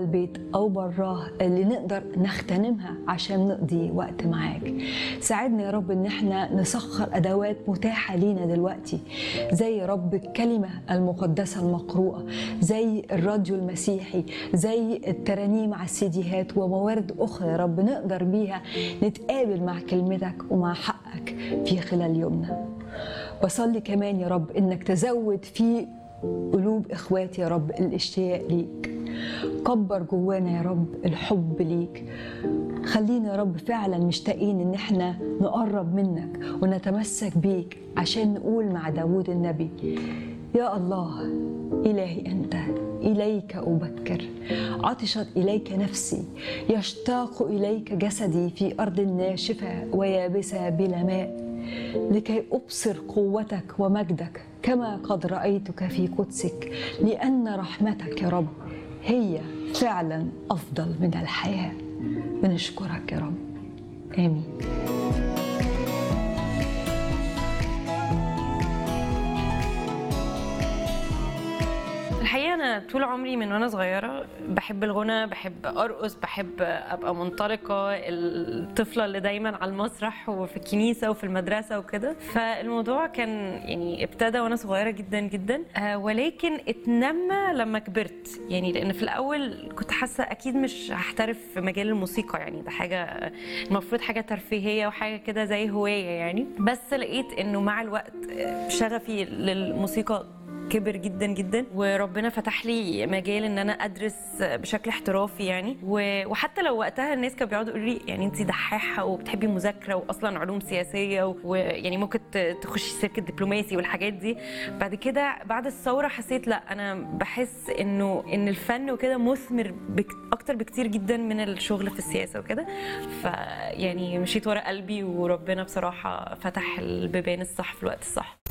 البيت او براه اللي نقدر نغتنمها عشان نقضي وقت معاك ساعدنا يا رب ان احنا نسخر ادوات متاحه لينا دلوقتي زي يا رب الكلمه المقدسه المقروءه زي الراديو المسيحي زي الترانيم على السيديهات وموارد اخرى يا رب نقدر بيها نتقابل مع كلمتك ومع حقك في خلال يومنا بصلي كمان يا رب انك تزود في قلوب اخواتي يا رب الاشتياق ليك كبر جوانا يا رب الحب ليك خلينا يا رب فعلا مشتاقين ان احنا نقرب منك ونتمسك بيك عشان نقول مع داود النبي يا الله إلهي أنت إليك أبكر عطشت إليك نفسي يشتاق إليك جسدي في أرض ناشفة ويابسة بلا ماء لكي أبصر قوتك ومجدك كما قد رأيتك في قدسك لأن رحمتك يا رب هي فعلا أفضل من الحياة بنشكرك يا رب آمين الحقيقه انا طول عمري من وانا صغيره بحب الغنى بحب ارقص بحب ابقى منطلقه الطفله اللي دايما على المسرح وفي الكنيسه وفي المدرسه وكده فالموضوع كان يعني ابتدى وانا صغيره جدا جدا آه، ولكن اتنمى لما كبرت يعني لان في الاول كنت حاسه اكيد مش هحترف في مجال الموسيقى يعني ده حاجه المفروض حاجه ترفيهيه وحاجه كده زي هوايه يعني بس لقيت انه مع الوقت آه، شغفي للموسيقى كبر جدا جدا وربنا فتح لي مجال ان انا ادرس بشكل احترافي يعني و- وحتى لو وقتها الناس كانوا بيقعدوا يقولوا لي يعني انت دحاحه وبتحبي المذاكره واصلا علوم سياسيه و- ويعني ممكن ت- تخشي سلك دبلوماسي والحاجات دي بعد كده بعد الثوره حسيت لا انا بحس انه ان الفن وكده مثمر بك اكتر بكتير جدا من الشغل في السياسه وكده فيعني مشيت ورا قلبي وربنا بصراحه فتح البيبان الصح في الوقت الصح